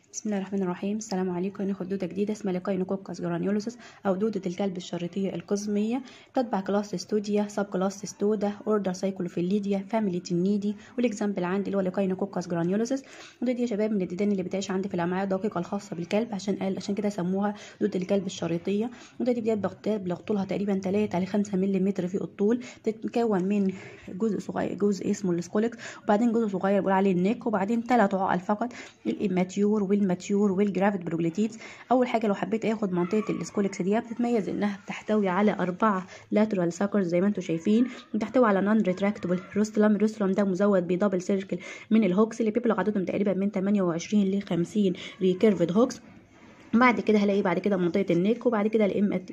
بسم الله الرحمن الرحيم السلام عليكم هناخد دودة جديدة اسمها ليكاينوكوكس جرانيولوسيس أو دودة الكلب الشريطية القزمية بتتبع كلاس ستوديا سب كلاس ستودا اوردر سايكلوفيليديا فاميلي تنيدي والاكزامبل عندي اللي هو ليكاينوكوكس جرانيولوسيس ودي دي يا شباب من الديدان اللي بتعيش عندي في الأمعاء الدقيقة الخاصة بالكلب عشان قال عشان كده سموها دودة الكلب الشريطية وده دي بداية بلغ طولها تقريبا 3 ل 5 ملم في الطول بتتكون من جزء صغير جزء اسمه السكولكس وبعدين جزء صغير بقول عليه النيك وبعدين ثلاث عقل فقط الاماتيور والماتيور والجرافيت بروجليتيدز اول حاجه لو حبيت اخد منطقه السكولكس دي بتتميز انها بتحتوي على اربعه لاترال ساكرز زي ما انتم شايفين بتحتوي على نون ريتراكتبل روستلم الروستلم ده مزود بدبل سيركل من الهوكس اللي بيبلغ عددهم تقريبا من 28 ل 50 ريكيرفد هوكس بعد كده هلاقي بعد كده منطقه النيك وبعد كده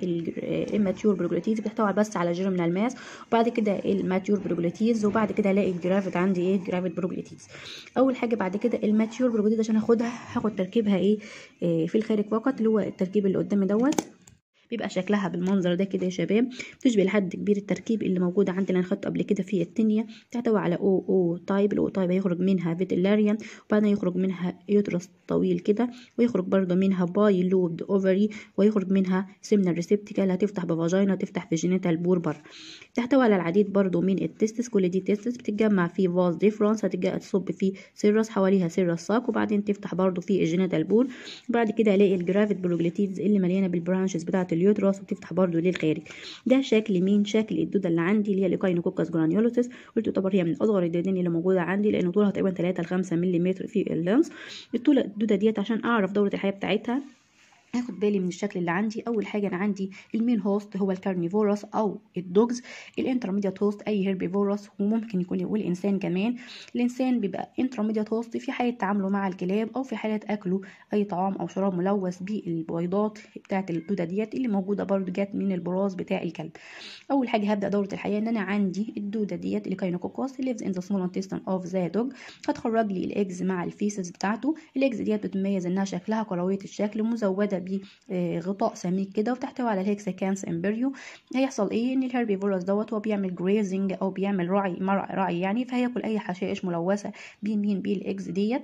الاماتيور بروجليتيز بتحتوي بس على جيرمينال ماس وبعد كده الماتيور بروجليتيز وبعد كده هلاقي الجرافيت عندي ايه جرافيت بروجليتيز اول حاجه بعد كده الماتيور بروجليتيز عشان اخدها هاخد تركيبها ايه, إيه في الخارج فقط اللي هو التركيب اللي قدامي دوت بيبقى شكلها بالمنظر ده كده يا شباب بتشبه لحد كبير التركيب اللي موجود عندنا خدته قبل كده في التنية تحتوي على او او تايب الاو تايب هيخرج منها فيتيلاريان وبعدين يخرج منها يوترس طويل كده ويخرج برضه منها باي لوبد اوفري ويخرج منها سيمنال ريسبتيكال هتفتح بفاجينا تفتح في جينيتال بوربر تحتوي على العديد برضه من التستس كل دي تستس بتتجمع في فاز ديفرنس هتبقى تصب في سيرس حواليها سيرس ساك وبعدين تفتح برضه في الجينيتال بور وبعد كده الاقي الجرافيت بروجليتيدز اللي مليانه بالبرانشز بتاعه اليوترس وبتفتح برضه للخارج ده شكل مين شكل الدوده اللي عندي اللي هي ليكاينوكوكس جرانيولوتس قلت تعتبر هي من اصغر الديدان اللي موجوده عندي لان طولها تقريبا 3 ل 5 ملم في اللينس الطول الدوده ديت عشان اعرف دوره الحياه بتاعتها هاخد بالي من الشكل اللي عندي اول حاجه انا عندي المين هوست هو الكارنيفورس او الدوجز الانترميديات هوست اي هيربيفورس وممكن يكون والانسان كمان الانسان بيبقى انترميديات هوست في حاله تعامله مع الكلاب او في حاله اكله اي طعام او شراب ملوث بالبويضات بتاعه الدوده ديت اللي موجوده برده جت من البراز بتاع الكلب اول حاجه هبدا دوره الحياه ان انا عندي الدوده ديت اللي كاينوكوكوس lives in the small intestine of the dog هتخرج لي الاجز مع الفيسز بتاعته الاجز ديت بتميز انها شكلها كرويه الشكل مزوده بغطاء سميك كده وتحتوي على الهكساكانس امبريو هيحصل ايه ان الهيربيفورس دوت هو بيعمل جريزنج او بيعمل رعي رعي يعني فهياكل اي حشائش ملوثه بمين بالاكس ديت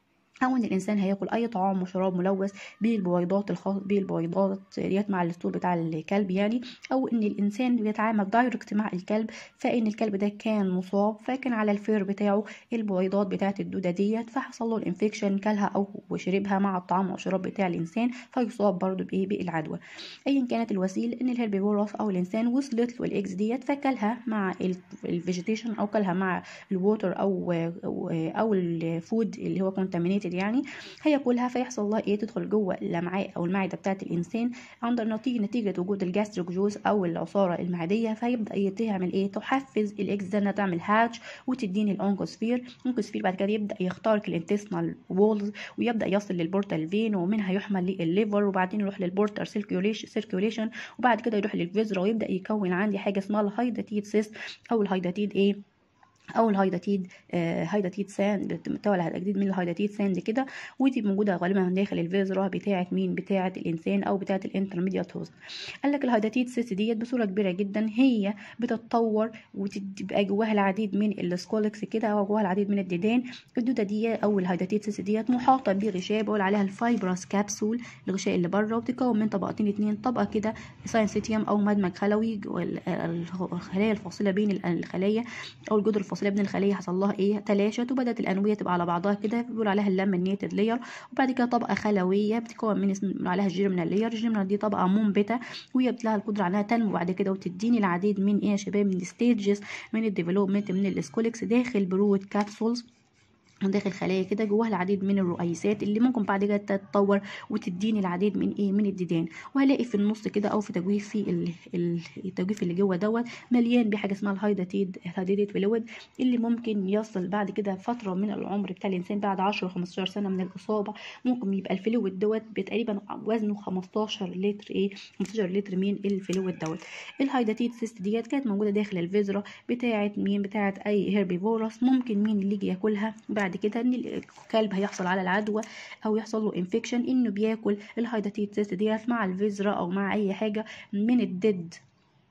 او ان الانسان هياكل اي طعام وشراب ملوث بالبويضات الخاص بالبويضات ديت مع الاسطول بتاع الكلب يعني او ان الانسان بيتعامل دايركت مع الكلب فان الكلب ده كان مصاب فكان على الفير بتاعه البويضات بتاعه الدوده ديت فحصل له الانفكشن كلها او وشربها مع الطعام او الشراب بتاع الانسان فيصاب برضه بايه بالعدوى ايا كانت الوسيله ان الهربيفورس او الانسان وصلت له الاكس ديت فكلها مع الفيجيتيشن او كلها مع الووتر او او الفود اللي هو كونتامينيتد يعني هياكلها فيحصل لها ايه تدخل جوه الامعاء او المعده بتاعه الانسان عند نتيجه نتيجه وجود الجاستريك جوز او العصاره المعديه فيبدا تعمل ايه تحفز الاكس ده انها تعمل هاتش وتديني الاونكوسفير الاونكوسفير بعد كده يبدا يخترق الانتستينال وولز ويبدا يصل للبورتال فين ومنها يحمل للليفر وبعدين يروح للبورتال سيركيوليشن وبعد كده يروح للفيزرا ويبدا يكون عندي حاجه اسمها الهايداتيد سيست او الهايداتيد ايه او الهايداتيد آه هايداتيد ساند بتمتول على جديد من الهايداتيد ساند كده ودي موجوده غالبا داخل الفيزرا بتاعه مين بتاعه الانسان او بتاعه الانترميديات هوست قال لك الهايداتيد سيست ديت بصوره كبيره جدا هي بتتطور وتبقى جواها العديد من السكولكس كده او جواها العديد من الديدان الدوده دي او الهايداتيد سيست ديت محاطه بغشاء بقول عليها الفايبرس كابسول الغشاء اللي بره وبتتكون من طبقتين اتنين طبقه كده ساينسيتيوم او مدمج خلوي الخلايا الفاصله بين الخلايا او الجدر الفاصله بين الخليه حصل لها ايه تلاشت وبدات الانويه تبقى على بعضها كده بيقول عليها اللامينيتد لاير وبعد كده طبقه خلويه بتتكون من اسم عليها الجيرمينال لاير الجيرمينال دي طبقه منبته وهي لها القدره على انها تنمو بعد كده وتديني العديد من ايه يا شباب من ستيجز من الديفلوبمنت من الاسكوليكس داخل برود كابسولز داخل خلايا كده جواها العديد من الرؤيسات اللي ممكن بعد كده تتطور وتديني العديد من ايه من الديدان وهلاقي في النص كده او في تجويف في التجويف اللي جوه دوت مليان بحاجه اسمها الهايداتيد الهايداتيد فلويد اللي ممكن يصل بعد كده فتره من العمر بتاع الانسان بعد 10 15 سنه من الاصابه ممكن يبقى الفلويد دوت تقريبا وزنه 15 لتر ايه 15 لتر من الفلويد دوت الهايداتيد سيست ديت كانت موجوده داخل الفيزرا بتاعه مين بتاعه اي هيربيفورس ممكن مين اللي يجي ياكلها بعد بعد كده ان الكلب هيحصل على العدوى او يحصل له انفكشن انه بياكل الهايداتيد سيست ديت مع الفيزرا او مع اي حاجه من الديد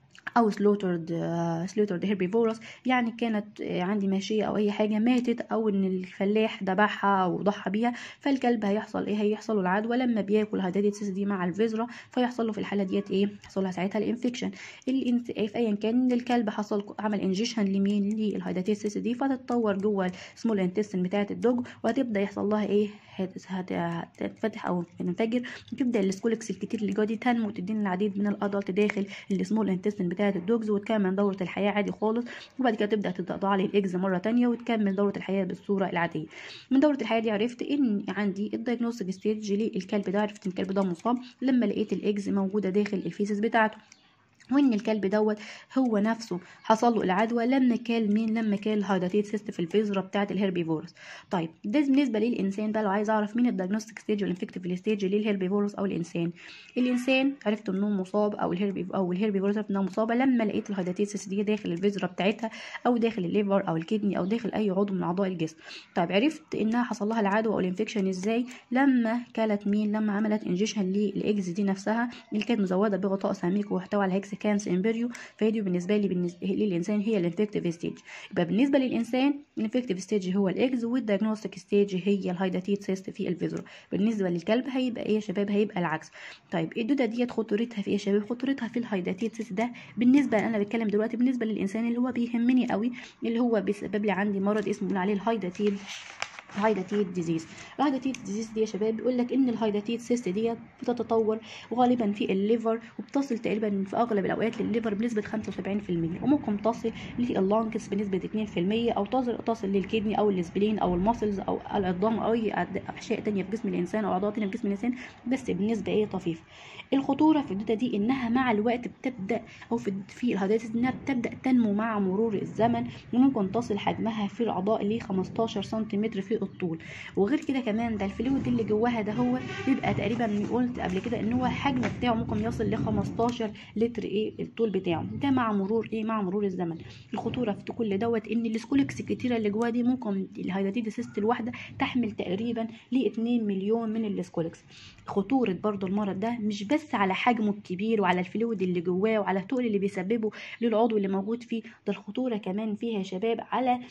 او سلوترد سلوترد هيربيفورس يعني كانت آه، عندي ماشيه او اي حاجه ماتت او ان الفلاح ذبحها او ضحى بيها فالكلب هيحصل ايه هيحصل له العدوى لما بياكل هيداتيتس دي مع الفيزرا فيحصل له في الحاله ديت ايه يحصل لها ساعتها الانفكشن الانت... في ايا كان إن الكلب حصل عمل انجيشن لمين للهيداتيتس دي فتتطور جوه السمول انتستين بتاعه الدوج وهتبدا يحصل لها ايه هت- هت- هتتفتح او تنفجر وتبدا السكولكس الكتير اللي جوه دي تنمو وتدينا العديد من الادلت داخل السمول انتستين بتاعه الدوجز وتكمل دوره الحياه عادي خالص وبعد كده تبدا تضع لي الاكز مره تانية وتكمل دوره الحياه بالصوره العاديه من دوره الحياه دي عرفت ان عندي الدايجنوستيك ستيج للكلب ده عرفت ان الكلب ده مصاب لما لقيت الاكز موجوده داخل الفيسز بتاعته وان الكلب دوت هو نفسه حصل له العدوى لما كال مين لما كال الهايداتيت سيست في الفيزرا بتاعه الهيربيفورس طيب ده بالنسبه للانسان بقى لو عايز اعرف مين الدايجنوستيك ستيج والانفكتيف ستيج للهيربيفورس او الانسان الانسان عرفت انه مصاب او الهيربي او الهيربيفورس عرفت انها مصابه لما لقيت الهايداتيت سيست دي داخل الفيزرا بتاعتها او داخل الليفر او الكدني او داخل اي عضو من اعضاء الجسم طيب عرفت انها حصل لها العدوى او الانفكشن ازاي لما كلت مين لما عملت انجيشن للاكز دي نفسها اللي كانت مزوده بغطاء سميك ويحتوي على هيكس كانس امبريو فهي بالنسبه لي بالنسبه للانسان هي الانفكتيف ستيج يبقى بالنسبه للانسان الانفكتيف ستيج هو الاكز والدايجنوستيك ستيج هي الهايداتيت سيست في الفيزرا بالنسبه للكلب هيبقى ايه يا شباب هيبقى العكس طيب الدوده ديت خطورتها في ايه يا شباب خطورتها في الهايداتيت سيست ده بالنسبه انا بتكلم دلوقتي بالنسبه للانسان اللي هو بيهمني قوي اللي هو بيسبب لي عندي مرض اسمه بنقول عليه الهايداتيل هايداتيت ديزيز الهايداتيت ديزيز دي يا شباب بيقول لك ان الهايداتيت سيست ديت بتتطور غالبا في الليفر وبتصل تقريبا في اغلب الاوقات للليفر بنسبه 75% وممكن تصل لللانكس بنسبه 2% او تصل تصل للكدني او السبلين او الماسلز او العظام او اي احشاء تانية في جسم الانسان او اعضاء تانية في جسم الانسان بس بنسبه ايه طفيفه الخطوره في الدوده دي انها مع الوقت بتبدا او في في الهايداتيت انها بتبدا تنمو مع مرور الزمن وممكن تصل حجمها في الاعضاء ل 15 سنتيمتر في الطول وغير كده كمان ده الفلويد اللي جواها ده هو بيبقى تقريبا قلت قبل كده ان هو الحجم بتاعه ممكن يصل ل 15 لتر ايه الطول بتاعه ده مع مرور ايه مع مرور الزمن الخطوره في كل دوت ان السكولكس الكتيره اللي جواها دي ممكن الهيداتيد سيست الواحده تحمل تقريبا ل 2 مليون من السكولكس خطوره برضو المرض ده مش بس على حجمه الكبير وعلى الفلويد اللي جواه وعلى التقل اللي بيسببه للعضو اللي موجود فيه ده الخطوره كمان فيها يا شباب على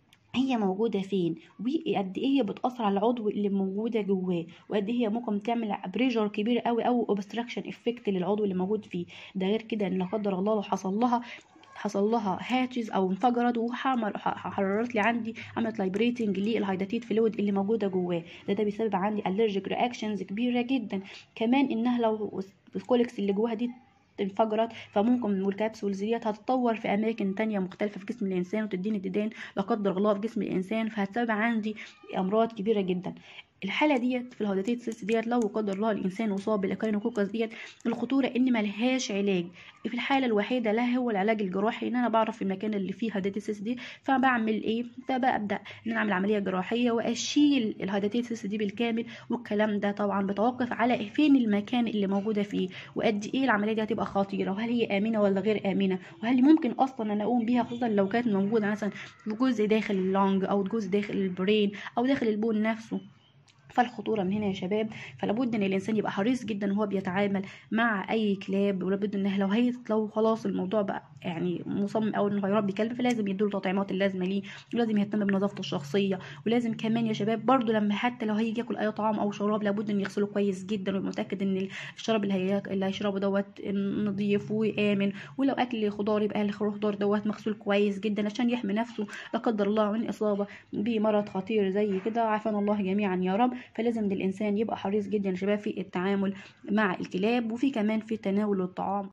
هي موجودة فين وقد ايه هي بتأثر على العضو اللي موجودة جواه وقد ايه هي ممكن تعمل بريشر كبير قوي او اوبستراكشن افكت للعضو اللي موجود فيه ده غير كده ان لا قدر الله لو حصل لها حصل لها هاتشز او انفجرت وحررت لي عندي عملت لايبريتنج للهيداتيت فلويد اللي موجوده جواه ده ده بيسبب عندي الرجيك رياكشنز كبيره جدا كمان انها لو الكوليكس اللي جواها دي انفجرت فممكن والكبسولز ديت هتتطور في اماكن تانية مختلفه في جسم الانسان وتديني ديدان لا قدر الله في جسم الانسان فهتسبب عندي امراض كبيره جدا الحاله ديت في الهيداتيت سيست ديت لو قدر الله الانسان اصاب بالاكاينوكوكس ديت الخطوره ان ملهاش علاج في الحاله الوحيده لها هو العلاج الجراحي ان انا بعرف المكان اللي فيه هيداتيت سيست دي فبعمل ايه فببدا ان انا اعمل عمليه جراحيه واشيل الهيداتيت سيست دي بالكامل والكلام ده طبعا بتوقف على فين المكان اللي موجوده فيه وقد ايه العمليه دي هتبقى خطيره وهل هي امنه ولا غير امنه وهل ممكن اصلا انا اقوم بيها خصوصا لو كانت موجوده مثلا في جزء داخل اللونج او جزء داخل البرين او داخل البون نفسه فالخطوره من هنا يا شباب فلابد ان الانسان يبقى حريص جدا وهو بيتعامل مع اي كلاب ولابد ان لو هي لو خلاص الموضوع بقى يعني مصمم او انه هيربي كلب فلازم يديله التطعيمات اللازمه ليه ولازم يهتم بنظافته الشخصيه ولازم كمان يا شباب برضو لما حتى لو هيجي ياكل اي طعام او شراب لابد ان يغسله كويس جدا ويبقى متاكد ان الشراب اللي هي اللي هيشربه دوت نظيف وامن ولو اكل خضار يبقى الخضار دوت مغسول كويس جدا عشان يحمي نفسه لا قدر الله من اصابه بمرض خطير زي كده عافانا الله جميعا يا رب فلازم الانسان يبقى حريص جدا يا شباب في التعامل مع الكلاب وفي كمان في تناول الطعام